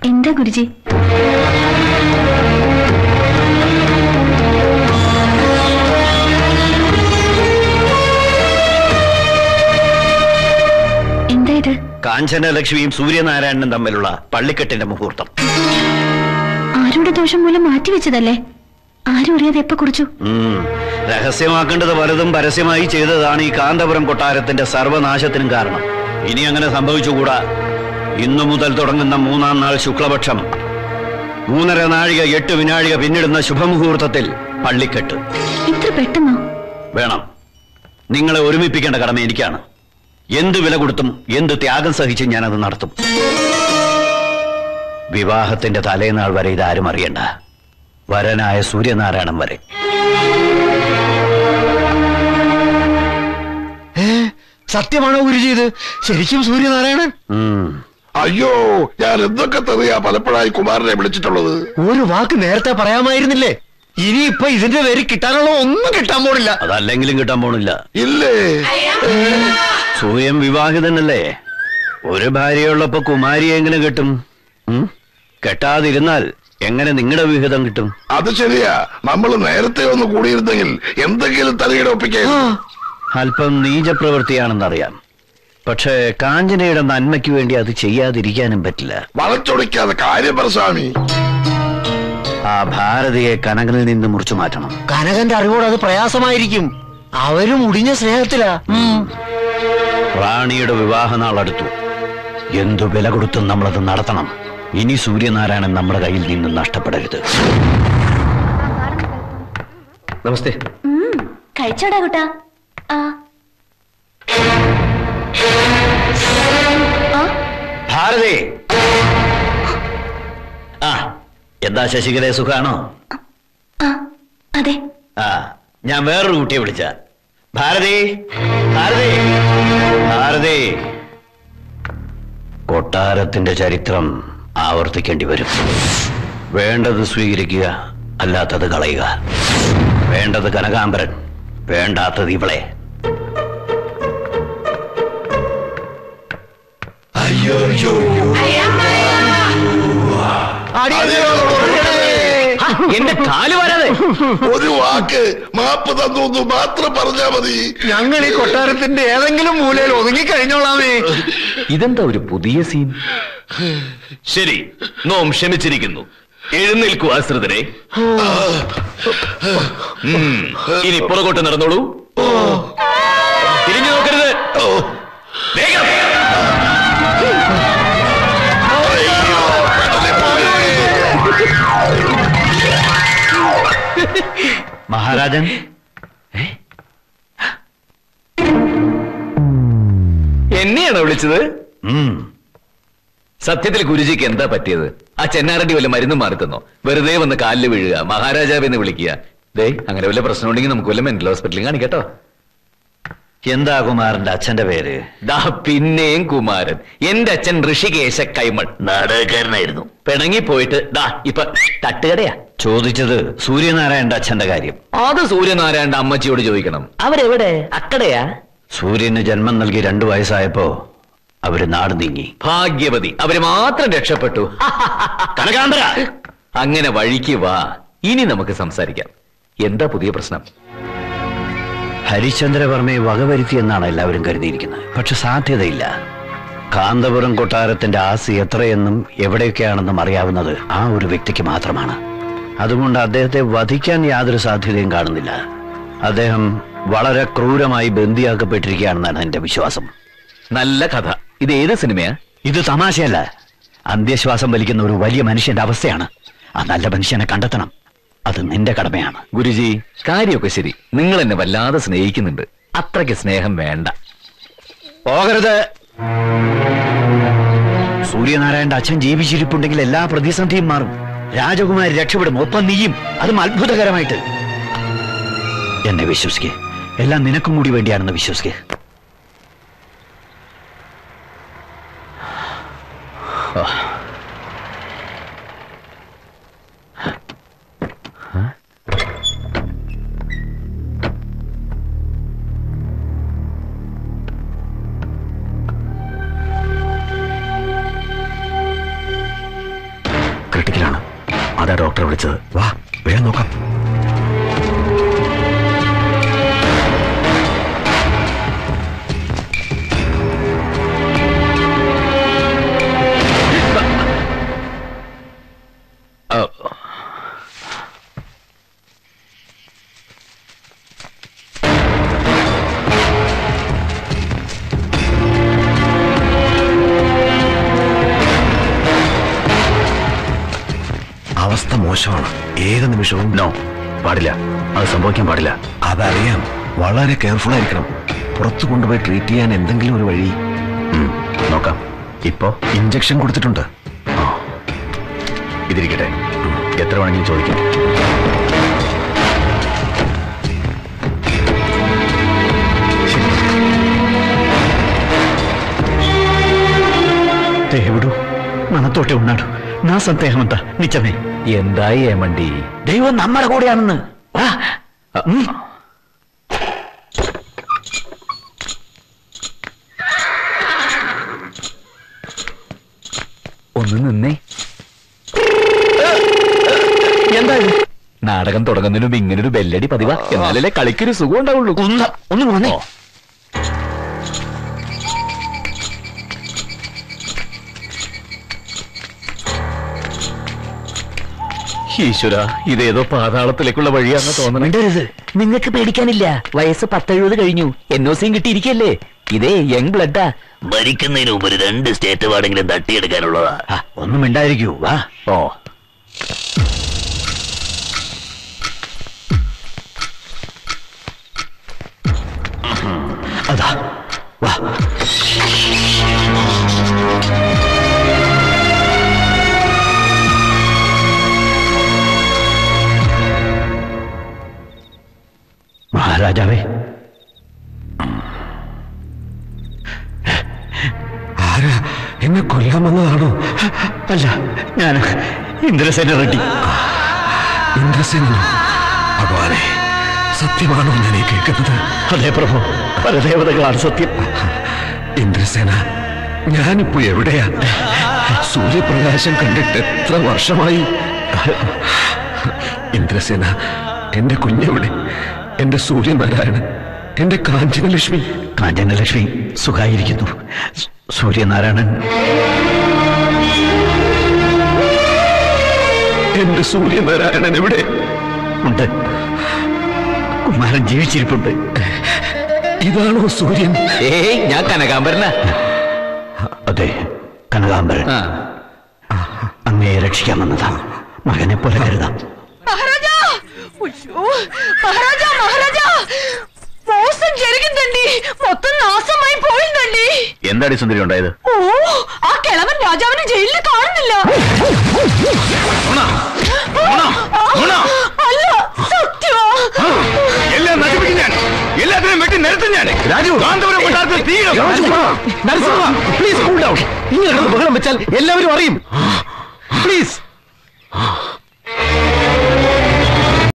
എന്താ ഗുരുജി എന്താ ഇത് കാഞ്ചനലക്ഷ്മിയും സൂര്യനാരായണനും തമ്മിലുള്ള പള്ളിക്കെട്ടിന്റെ മുഹൂർത്തം ആരുടെ ദോഷം മൂലം മാറ്റിവെച്ചതല്ലേ ആരും അറിയാതെ എപ്പോ കുറിച്ചു ഉം. രഹസ്യമാക്കേണ്ടത് പലതും പരസ്യമായി ചെയ്തതാണ് ഈ കാന്തപുരം കൊട്ടാരത്തിന്റെ സർവനാശത്തിനും കാരണം ഇനി അങ്ങനെ സംഭവിച്ചുകൂടാ ഇന്നു മുതൽ തുടങ്ങുന്ന മൂന്നാം നാൾ ശുക്ലപക്ഷം മൂന്നര നാഴിക എട്ട് വിനാഴിക പിന്നിടുന്ന ശുഭമുഹൂർത്തത്തിൽ പള്ളിക്കെട്ട് ഇത്ര പെട്ടെന്നോ വേണം നിങ്ങളെ ഒരുമിപ്പിക്കേണ്ട കടമ എനിക്കാണ് എന്ത് വില കൊടുത്തും എന്ത് ത്യാഗം സഹിച്ചും ഞാനത് നടത്തും വിവാഹത്തിന്റെ തലേനാൾ വരെ ഇതാരും അറിയണ്ട വരനായ സൂര്യനാരായണൻ വരെ സത്യമാണോ ഗുരുജി ഇത് ശരിക്കും സൂര്യനാരായണൻ ഉം. അയ്യോ ഞാൻ എന്തൊക്കെ തെറിയാ പലപ്പോഴായി കുമാരനെ വിളിച്ചിട്ടുള്ളത് ഒരു വാക്ക് നേരത്തെ പറയാമായിരുന്നില്ലേ ഇനിയിപ്പൊ ഇതിന്റെ പേര് കിട്ടാനുള്ള ഒന്നും കിട്ടാൻ പോണില്ല അതല്ലെങ്കിലും കിട്ടാൻ പോണില്ല ഇല്ലേ സൂര്യൻ വിവാഹിതനല്ലേ ഒരു ഭാര്യയുള്ളപ്പോ കുമാരിയെ എങ്ങനെ കിട്ടും ഉം? കെട്ടാതിരുന്നാൽ എങ്ങനെ നിങ്ങളുടെ വിഹിതം കിട്ടും അത് ശരിയാ നമ്മൾ നേരത്തെ ഒന്ന് കൂടിയിരുന്നെങ്കിൽ എന്തെങ്കിലും തലയുടെ ഒപ്പിക്കാൻ അല്പം നീചപ്രവൃത്തിയാണെന്നറിയാം പക്ഷേ കാഞ്ചനയുടെ നന്മയ്ക്ക് വേണ്ടി അത് ചെയ്യാതിരിക്കാനും പറ്റില്ല വളച്ചൊടിക്കാതെ കാര്യം പറ സ്വാമി ആ ഭാരതിയെ കനകനിൽ നിന്ന് മുറിച്ചു മാറ്റണം കനകന്റെ അറിവോട് അത് പ്രയാസമായിരിക്കും അവരും മുടിഞ്ഞ സ്നേഹത്തിലാ ഉം. റാണിയുടെ വിവാഹനാൾ അടുത്തു എന്തു വില കൊടുത്തും നമ്മളത് നടത്തണം ഇനി സൂര്യനാരായണൻ നമ്മുടെ കയ്യിൽ നിന്ന് നഷ്ടപ്പെടരുത് നമസ്തേ കഴിച്ചോടാ കുട്ടാ ആ ആ ഭാരതി ആ എന്താ ശശികലെ സുഖാണോ ആ അതെ ആ ഞാൻ വേറൊരു കുട്ടിയെ വിളിച്ച ഭാരതി ഭാരതി ഭാരതി കൊട്ടാരത്തിന്റെ ചരിത്രം ആവർത്തിക്കേണ്ടി വരും വേണ്ടത് സ്വീകരിക്കുക അല്ലാത്തത് കളയുക വേണ്ടത് കനകാംബരൻ വേണ്ടാത്തത് ഇവളെ എന്റെ കാല് വരാതെ ഒരു വാക്ക് മാപ്പ് തന്നു മാത്രം പറഞ്ഞാ മതി ഞങ്ങൾ ഈ കൊട്ടാരത്തിന്റെ ഏതെങ്കിലും മൂലയിൽ ഒതുങ്ങി കഴിഞ്ഞോളാമേ ഇതെന്താ ഒരു പുതിയ സീൻ ശരി നോം ക്ഷമിച്ചിരിക്കുന്നു എഴുന്നേൽക്കൂ ആശ്രിതരെ ഉം, ഇനി പുറകോട്ട് നടന്നോളൂ തിരിഞ്ഞു നോക്കരുത് വേഗം മഹാരാജൻ എന്നെയാണോ വിളിച്ചത് ഉം. സത്യത്തിൽ ഗുരുജിക്ക് എന്താ പറ്റിയത് ആ ചെന്നാരണ്ടി വല്ല മരുന്നും മാറി തന്നോ വെറുതെ വന്ന് കാലിൽ വീഴുക മഹാരാജാവെന്ന് വിളിക്കുക ദേ അങ്ങനെ വല്ല പ്രശ്നം ഉണ്ടെങ്കിൽ നമുക്ക് വല്ല മെന്റൽ ഹോസ്പിറ്റലിൽ കാണിക്കട്ടോ എന്താ കുമാരന്റെ അച്ഛന്റെ പേര് ദാ പിന്നെയും കുമാരൻ എന്റെ അച്ഛൻ ഋഷികേശ കൈമൾ നാടകക്കാരനായിരുന്നു പിണങ്ങി പോയിട്ട് ദാ ഇപ്പൊ തട്ടുകടയാ ചോദിച്ചത് സൂര്യനാരായണന്റെ അച്ഛന്റെ കാര്യം അത് സൂര്യനാരായണന്റെ അമ്മച്ചിയോട് ചോദിക്കണം അവരെവിടെ അക്കടയാ സൂര്യന് ജന്മം നൽകി രണ്ടു വയസ്സായപ്പോ അവര് നാട് നീങ്ങി ഭാഗ്യവതി അവര് മാത്രം രക്ഷപ്പെട്ടു കനകാന്തര അങ്ങനെ വഴിക്ക് വാ ഇനി നമുക്ക് സംസാരിക്കാം എന്താ പുതിയ പ്രശ്നം ഹരിശ്ചന്ദ്രവർമ്മയെ വകവരുത്തി എന്നാണ് എല്ലാവരും കരുതിയിരിക്കുന്നത് പക്ഷെ സാധ്യതയില്ല കാന്തപുരം കൊട്ടാരത്തിന്റെ ആസ്തി എത്രയെന്നും എവിടെയൊക്കെയാണെന്നും അറിയാവുന്നത് ആ ഒരു വ്യക്തിക്ക് മാത്രമാണ് അതുകൊണ്ട് അദ്ദേഹത്തെ വധിക്കാൻ യാതൊരു സാധ്യതയും കാണുന്നില്ല അദ്ദേഹം വളരെ ക്രൂരമായി ബന്ദിയാക്കപ്പെട്ടിരിക്കുകയാണെന്നാണ് എന്റെ വിശ്വാസം നല്ല കഥ ഇത് ഏത് സിനിമയാ ഇത് തമാശയല്ല അന്ത്യശ്വാസം വലിക്കുന്ന ഒരു വലിയ മനുഷ്യന്റെ അവസ്ഥയാണ് ആ നല്ല മനുഷ്യനെ കണ്ടെത്തണം അത് നിന്റെ കടമയാണ് ഗുരുജി കാര്യമൊക്കെ ശരി നിങ്ങൾ എന്നെ വല്ലാതെ സ്നേഹിക്കുന്നുണ്ട് അത്രയ്ക്ക് സ്നേഹം വേണ്ട പോകരുത് സൂര്യനാരായണന്റെ അച്ഛൻ ജീവിച്ചിരിപ്പുണ്ടെങ്കിൽ എല്ലാ പ്രതിസന്ധിയും മാറും രാജകുമാരി രക്ഷപ്പെടും ഒപ്പം നീയും അതും അത്ഭുതകരമായിട്ട് എന്നെ വിശ്വസിക്ക് എല്ലാം നിനക്കും കൂടി വേണ്ടിയാണെന്ന് വിശ്വസിക്ക് ക്രിട്ടിക്കലാണ് അതാ ഡോക്ടറെ വിളിച്ചത് വാ വേഗം നോക്കാം അവസ്ഥ മോശമാണ് ഏത് നിമിഷവും നോ പാടില്ല അത് സംഭവിക്കാൻ പാടില്ല അതറിയാം വളരെ കെയർഫുൾ ആയിരിക്കണം പുറത്തു കൊണ്ടുപോയി ട്രീറ്റ് ചെയ്യാൻ എന്തെങ്കിലും ഒരു വഴി ഉം, നോക്കാം ഇപ്പോ ഇഞ്ചക്ഷൻ കൊടുത്തിട്ടുണ്ട് ആ. ഇതിരിക്കട്ടെ ഉം, എത്ര വേണമെങ്കിലും ചോദിക്കാം దేవుడు మనతోటే ఉన్నాడు నా సందేహమంత నిజమే എന്തായി ഏമണ്ടി ദൈവം നമ്മുടെ കൂടെയാണെന്ന് വാ ഉം. ഒന്ന് നിന്നേ എന്താ ഇത്? നാടകം തുടങ്ങുന്നതിന് മുമ്പ് ഇങ്ങനൊരു ബെല്ലടി പതിവാ എന്നാലല്ലേ കളിക്കൊരു സുഖം ഉണ്ടാവുള്ളൂ ഒന്ന് ഒന്ന് വന്നേ ഈശ്വര ഇതേതോ പാതാളത്തിലേക്കുള്ള വഴിയാന്ന് തോന്നണം മിണ്ടരുത് നിങ്ങൾക്ക് പേടിക്കാനില്ല വയസ്സ് പത്തെഴുപത് കഴിഞ്ഞു എൻ ഒ സിയും കിട്ടിയിരിക്കല്ലേ ഇതേ യങ് ബ്ലഡാ മരിക്കുന്നതിന് മുമ്പ് ഒരു രണ്ട് സ്റ്റേറ്റ് വാർഡെങ്കിലും തട്ടിയെടുക്കാനുള്ളതാ ആ, ഒന്നും മിണ്ടായിരിക്കൂ വാ ഓ അതാ വാ മഹാരാജാവേ ആരാ എന്നെ കൊല്ലാൻ വന്നതാണോ അല്ല ഞാൻ ഇന്ദ്രസേന റെഡ്ഡി ഇന്ദ്രസേന ഭഗവാനെ സത്യമാണോ ഞാൻ ഈ കേൾക്കുന്നത് അതെ പ്രഭു പരദേവതകളാണ് സത്യം ഇന്ദ്രസേന ഞാനിപ്പോ എവിടെയാ സൂര്യപ്രകാശം കണ്ടിട്ട് എത്ര വർഷമായി ഇന്ദ്രസേന എന്റെ കുഞ്ഞെവിടെ എന്റെ സൂര്യനാരായണൻ എന്റെ കാഞ്ചനലക്ഷ്മി കാഞ്ചനലക്ഷ്മി സുഖായിരിക്കുന്നു സു- സൂര്യനാരായണൻ എന്റെ സൂര്യനാരായണൻ എവിടെ ഉണ്ട് കുമാരൻ ജീവിച്ചിരിപ്പുണ്ട് ഇതാണോ സൂര്യൻ ഏയ് ഞാൻ കനകാംബരനാ അതെ കനകാംബരൻ ആ അങ്ങയെ രക്ഷിക്കാൻ വന്നതാണ് മകനെ പോലെ കരുതാം మహారాజా ఉయ్యో, మహారాజా మహారాజా మోసం జరిగిందండి మొత్తం నాశమైపోయిందండి എന്താടി സുന്ദരി ഉണ്ടായത് ഓ ആ കിളവൻ രാജാവിനെ ജയിലിൽ കാണുന്നില്ല അല്ല സത്യമാ എല്ലാം നശിപ്പിക്കും ഞാൻ എല്ലാത്തിനും വെട്ടി നിരത്തും ഞാൻ രാജു കാന്തപുരം കൊട്ടാരത്തിൽ പ്ലീസ് കൂൾ ഡൗൺ ഇങ്ങനെ ബഹളം വെച്ചാൽ എല്ലാവരും അറിയും പ്ലീസ്